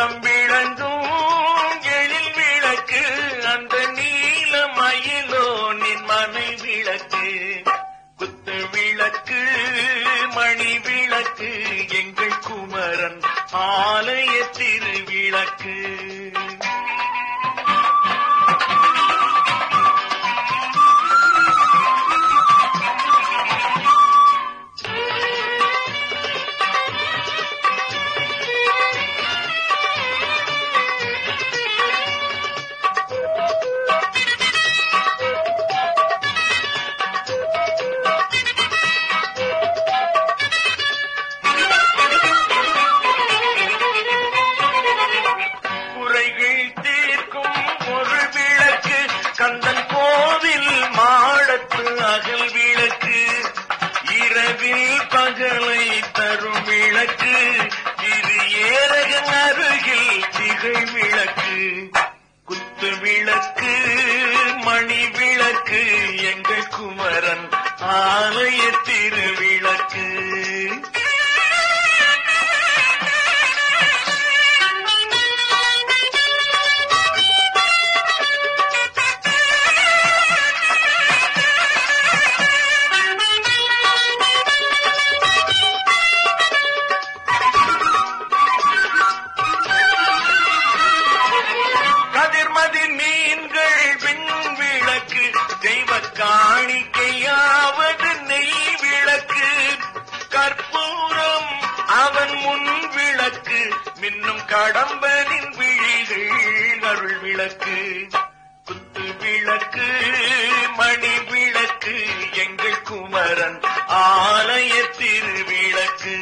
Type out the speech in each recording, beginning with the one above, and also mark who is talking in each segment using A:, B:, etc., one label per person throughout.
A: நித்தம் விளங்கும் எழில் விளக்கு அந்த நீல மயிலோ நின் மனை விளக்கு குத்து விளக்கு மணி விளக்கு எங்கள் குமரன் ஆலய திருவிளக்கு குறைகள் தீர்க்கும் ஒரு விளக்கு கந்தன் கோவில் மாடத்து அகல் விளக்கு இரவில் பகலை தரும் விளக்கு இது ஏரகன் அருகில் திகழ் விளக்கு குத்து விளக்கு மணி விளக்கு எங்கள் குமரன் ஆலய திருவிளக்கு கதிர்மதி மீன்கள் விண் விளக்கு தெய்வ காணிக்கையாவது நெய் விளக்கு கற்பூரம் அவன் முன் விளக்கு மின்னும் கடம்பனின் விழிகள் அருள் விளக்கு குத்து விளக்கு மணி விளக்கு எங்கள் குமரன் ஆலய திருவிளக்கு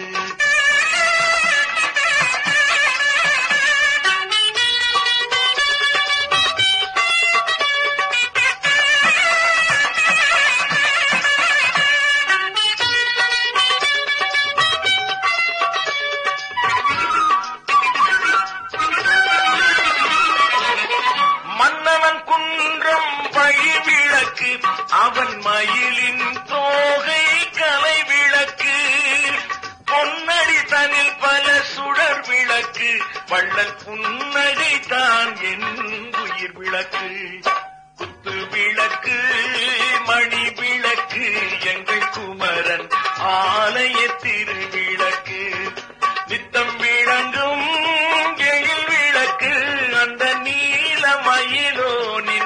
A: மன்னவன் குன்றம் வழி விளக்கு அவன் மயிலின் தோகை கலை விளக்கு பொன்னடி தனில் பல சுடர் விளக்கு வள்ளல் புன்னகை தான் என் உயிர் விளக்கு குத்து விளக்கு மணி விளக்கு எங்கள் குமரன் ஆலய திருவிளக்கு நித்தம் விளங்கும் எழில் விளக்கு அந்த நீல மயிலோ நின்